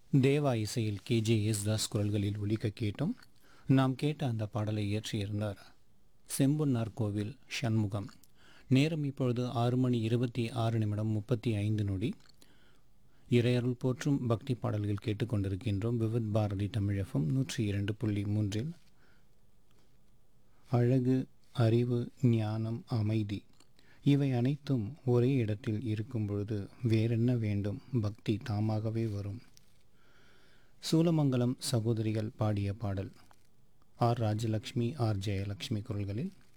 தேவா இசையில் கேஜே தாஸ் குரல்களில் ஒலிக்க கேட்டோம் நாம் கேட்ட அந்த பாடலை இயற்றியிருந்தார் செம்பொன்னார் கோவில் சண்முகம் நேரம் இப்பொழுது ஆறு மணி இருபத்தி ஆறு நிமிடம் முப்பத்தி ஐந்து நொடி இறையருள் போற்றும் பக்தி பாடல்கள் கேட்டுக்கொண்டிருக்கின்றோம் விவித் பாரதி தமிழகம் நூற்றி இரண்டு புள்ளி மூன்றில் அழகு அறிவு ஞானம் அமைதி இவை அனைத்தும் ஒரே இடத்தில் இருக்கும் பொழுது வேறென்ன வேண்டும் பக்தி தாமாகவே வரும் சூலமங்கலம் சகோதரிகள் பாடிய பாடல் ஆர் ராஜலக்ஷ்மி ஆர் ஜெயலக்ஷ்மி குரல்களில்